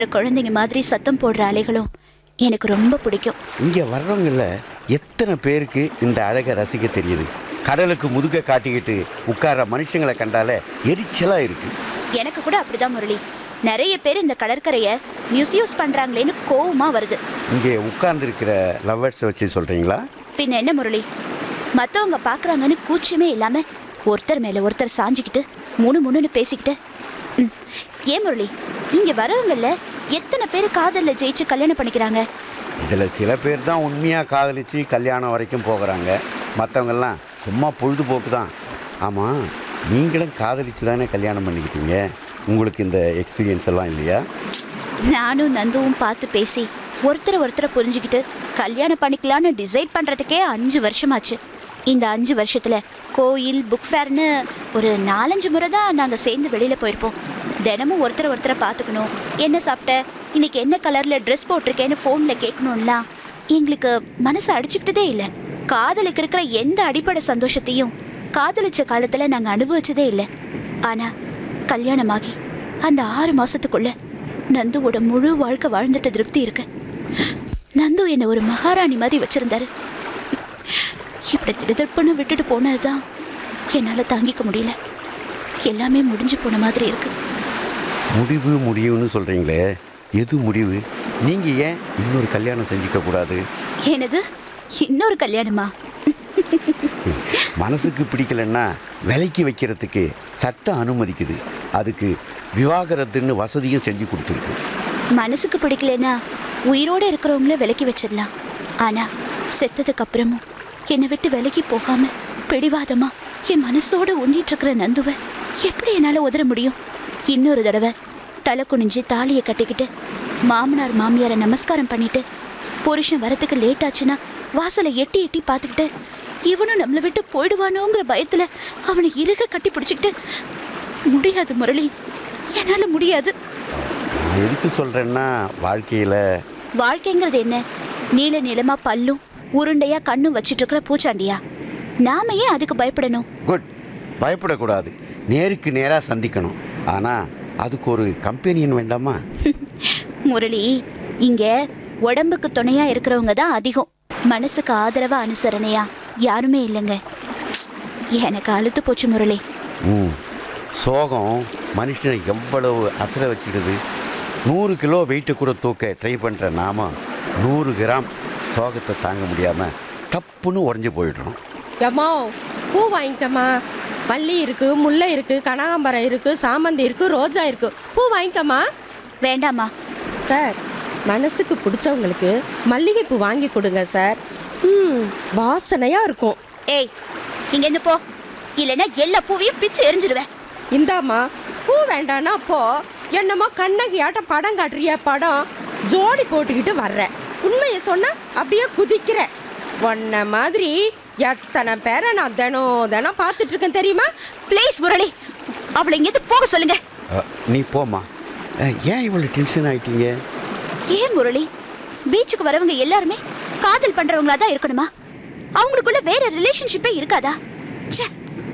குழந்தைங்க மாதிரி சத்தம் போடுற அலைகளும் எனக்கு ரொம்ப பிடிக்கும் இங்கே வர்றவங்கள எத்தனை பேருக்கு இந்த அழகை ரசிக்க தெரியுது கடலுக்கு முதுக காட்டிக்கிட்டு உட்கார்ற மனுஷங்களை கண்டாலே எரிச்சலாக இருக்கு எனக்கு கூட அப்படிதான் முரளி நிறைய பேர் இந்த கடற்கரையை மிஸ்யூஸ் பண்றாங்களேன்னு கோவமா வருது இங்கே உட்கார்ந்துருக்கிற லவ்வர்ஸை வச்சு சொல்கிறீங்களா பின்ன என்ன முரளி மத்தவங்க பாக்குறாங்கன்னு கூச்சமே இல்லாம ஒருத்தர் மேல ஒருத்தர் சாஞ்சிக்கிட்டு முணு முணுன்னு பேசிக்கிட்டு ம், ஏன் முரளி இங்க வரவங்கள எத்தனை பேர் காதல்ல ஜெயிச்சு கல்யாணம் பண்ணிக்கிறாங்க இதில் சில பேர் தான் உண்மையாக காதலிச்சு கல்யாணம் வரைக்கும் போகிறாங்க மற்றவங்கெல்லாம் சும்மா பொழுதுபோக்கு தான் ஆமாம் நீங்களும் காதலிச்சு தானே கல்யாணம் பண்ணிக்கிட்டீங்க உங்களுக்கு இந்த எக்ஸ்பீரியன்ஸ் எல்லாம் இல்லையா நானும் நந்துவும் பார்த்து பேசி ஒருத்தரை ஒருத்தரை புரிஞ்சுக்கிட்டு கல்யாணம் பண்ணிக்கலான்னு டிசைட் பண்றதுக்கே அஞ்சு வருஷமாச்சு இந்த அஞ்சு வருஷத்துல கோயில் புக் ஃபேர்னு ஒரு நாலஞ்சு முறை தான் நாங்க சேர்ந்து வெளியில போயிருப்போம் தினமும் ஒருத்தரை ஒருத்தரை பார்த்துக்கணும் என்ன சாப்பிட்ட இன்னைக்கு என்ன கலர்ல ட்ரெஸ் போட்டிருக்கேன்னு ஃபோன்ல கேட்கணும்லாம் எங்களுக்கு மனசு அடிச்சுக்கிட்டதே இல்லை காதலுக்கு இருக்கிற எந்த அடிப்படை சந்தோஷத்தையும் காதலிச்ச காலத்துல நாங்க அனுபவிச்சதே இல்லை ஆனா கல்யாணமாகி அந்த ஆறு மாசத்துக்குள்ள நந்துவோட முழு வாழ்க்கை வாழ்ந்துட்ட திருப்தி இருக்கு நந்து என்னை ஒரு மகாராணி மாதிரி வச்சிருந்தாரு இப்படி திடுதப்புன்னு விட்டுட்டு போனதுதான் என்னால தாங்கிக்க முடியல எல்லாமே முடிஞ்சு போன மாதிரி இருக்கு முடிவு முடிவுன்னு சொல்கிறீங்களே எது முடிவு நீங்கள் ஏன் இன்னொரு கல்யாணம் செஞ்சுக்க கூடாது என்னது இன்னொரு கல்யாணமா மனசுக்கு பிடிக்கலன்னா விலைக்கு வைக்கிறதுக்கு சட்டம் அனுமதிக்குது அதுக்கு விவாகரத்துன்னு வசதியும் செஞ்சு கொடுத்துருக்கு மனசுக்கு பிடிக்கலனா உயிரோட இருக்கிறவங்கள விலக்கி வச்சிடலாம் ஆனா செத்ததுக்கு அப்புறமும் என்னை விட்டு விலகி போகாம பிடிவாதமா என் மனசோட ஒண்டிட்டு இருக்கிற நந்துவை எப்படி என்னால உதற முடியும் இன்னொரு தடவை தலை குனிஞ்சு தாலியை கட்டிக்கிட்டு மாமனார் மாமியாரை நமஸ்காரம் பண்ணிட்டு புருஷன் வரத்துக்கு லேட் ஆச்சுன்னா வாசலை எட்டி எட்டி பார்த்துக்கிட்டு இவனும் நம்மளை விட்டு போயிடுவானோங்கிற பயத்துல அவனை இறுக கட்டி பிடிச்சிக்கிட்டு முடியாது முரளி என்னால முடியாது நான் எதுக்கு சொல்கிறேன்னா வாழ்க்கையில் வாழ்க்கைங்கிறது என்ன நீல நிலமா பல்லும் உருண்டையா கண்ணும் வச்சிட்டு இருக்கிற பூச்சாண்டியா நாம ஏன் அதுக்கு பயப்படணும் குட் பயப்படக்கூடாது நேருக்கு நேராக சந்திக்கணும் ஆனால் அதுக்கு ஒரு கம்பெனியன் வேண்டாமா முரளி இங்க உடம்புக்கு துணையா இருக்கிறவங்க தான் அதிகம் மனசுக்கு ஆதரவா அனுசரணையா யாருமே இல்லைங்க எனக்கு அழுத்து போச்சு முரளி ம் சோகம் மனுஷனை எவ்வளவு அசர வச்சிடுது நூறு கிலோ வெயிட்டை கூட தூக்க ட்ரை பண்ணுற நாம நூறு கிராம் சோகத்தை தாங்க முடியாமல் டப்புன்னு உடஞ்சி போயிடுறோம் எம்மா பூ வாங்கிக்கம்மா மல்லி இருக்கு முல்லை இருக்கு கனகாம்பரம் இருக்கு சாமந்தி இருக்கு ரோஜா இருக்கு பூ வாங்கிக்கம்மா வேண்டாமா சார் மனசுக்கு பிடிச்சவங்களுக்கு மல்லிகைப்பூ வாங்கி கொடுங்க சார் ம் வாசனையா இருக்கும் ஏய் இங்க இருந்து போ இல்லைன்னா எல்லா பூவையும் பிச்சு எரிஞ்சிருவேன் இந்தாம்மா பூ வேண்டான்னா போ என்னமோ கண்ணகியாட்டம் படம் காட்டுறிய படம் ஜோடி போட்டுக்கிட்டு வர்றேன் உண்மையை சொன்னா அப்படியே குதிக்கிற உன்ன மாதிரி எத்தனை பேரை நான் தினம் தினம் பார்த்துட்டு இருக்கேன் தெரியுமா ப்ளீஸ் முரளி அவளை இங்கேருந்து போக சொல்லுங்க அ, நீ போம்மா அ, ஏன் இவ்வளோ டென்ஷன் ஆயிட்டீங்க ஏன் முரளி பீச்சுக்கு வரவங்க எல்லாருமே காதல் பண்றவங்களா தான் இருக்கணுமா அவங்களுக்குள்ள வேற ரிலேஷன்ஷிப்பே இருக்காதா ச்சே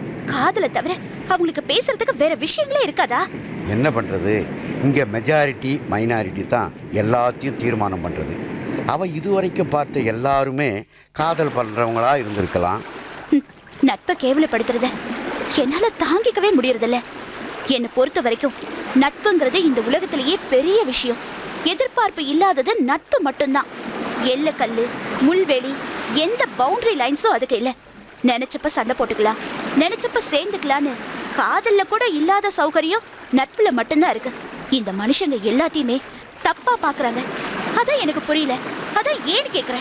காதலை தவிர அவங்களுக்கு பேசுறதுக்கு வேற விஷயங்களே இருக்காதா என்ன பண்ணுறது இங்கே மெஜாரிட்டி மைனாரிட்டி தான் எல்லாத்தையும் தீர்மானம் பண்ணுறது அவள் இதுவரைக்கும் பார்த்த எல்லாருமே காதல் பண்ணுறவங்களா இருந்திருக்கலாம் ஹம், நட்பை கேவலப்படுத்துறத என்னால தாங்கிக்கவே முடியறதில்ல என்னை பொறுத்த வரைக்கும் நட்புங்கிறது இந்த உலகத்திலேயே பெரிய விஷயம் எதிர்பார்ப்பு இல்லாதது நட்பு மட்டும்தான் எல்லைக்கல்லு முள்வெளி எந்த பவுண்டரி லைன்ஸும் அதுக்கு இல்லை நினைச்சப்ப சண்டை போட்டுக்கலாம் நினைச்சப்ப சேர்ந்துக்கலான்னு காதல்ல கூட இல்லாத சௌகரியம் நட்புல மட்டும்தான் இருக்கு இந்த மனுஷங்க எல்லாத்தையுமே தப்பா பாக்குறாங்க அதான் எனக்கு புரியல அதான் ஏன்னு கேக்குறேன்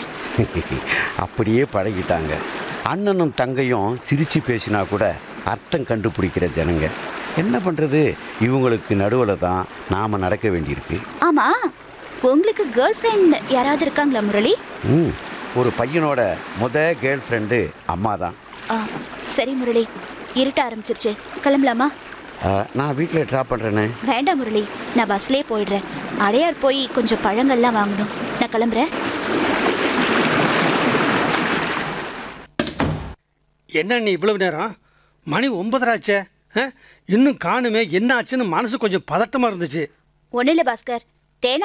அப்படியே பழகிட்டாங்க அண்ணனும் தங்கையும் சிரித்து பேசினா கூட அர்த்தம் கண்டுபிடிக்கிற ஜனங்க என்ன பண்ணுறது இவங்களுக்கு நடுவில் தான் நாம் நடக்க வேண்டியிருக்கு ஆமா உங்களுக்கு கேர்ள் ஃப்ரெண்ட் யாராவது இருக்காங்களா முரளி ம் ஒரு பையனோட முத கேர்ள் ஃப்ரெண்டு அம்மா தான் ஆ சரி முரளி இருட்ட ஆரம்பிச்சிருச்சு கிளம்பலாமா நான் வீட்டில் ட்ராப் பண்ணுறேனே வேண்டாம் முரளி நான் பஸ்லயே போயிடுறேன் அடையார் போய் கொஞ்சம் பழங்கள்லாம் வாங்கணும் நான் கிளம்புறேன் என்ன நீ இவ்வளவு நேரம் மணி ஒன்பதராச்சே ஆ? இன்னும் காணுமே என்ன ஆச்சுன்னு மனசு கொஞ்சம் பதட்டமாக இருந்துச்சு ஒன்றும் இல்லை பாஸ்கர் தேனா